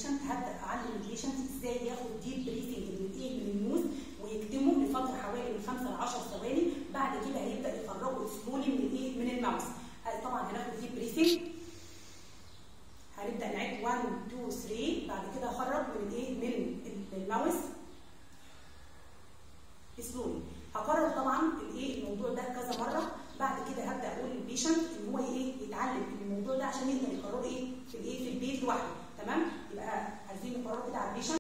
البيشنت هبدا اعلم البيشنت ازاي ياخد ديب بريثنج من الايه من النوز ويكتمه لفتره حوالي من 5 ل 10 ثواني بعد كده هيبدا يخرجه سلولي من الايه من الماوس طبعا هناخد ديب بريثنج هنبدا نعد 1 2 3 بعد كده اخرج من الايه من الماوس سلولي هكرر طبعا الايه الموضوع ده كذا مره بعد كده هبدا اقول للبيشنت ان هو ايه يتعلم الموضوع ده عشان يقدر يقرره ايه في الايه في البيت لوحده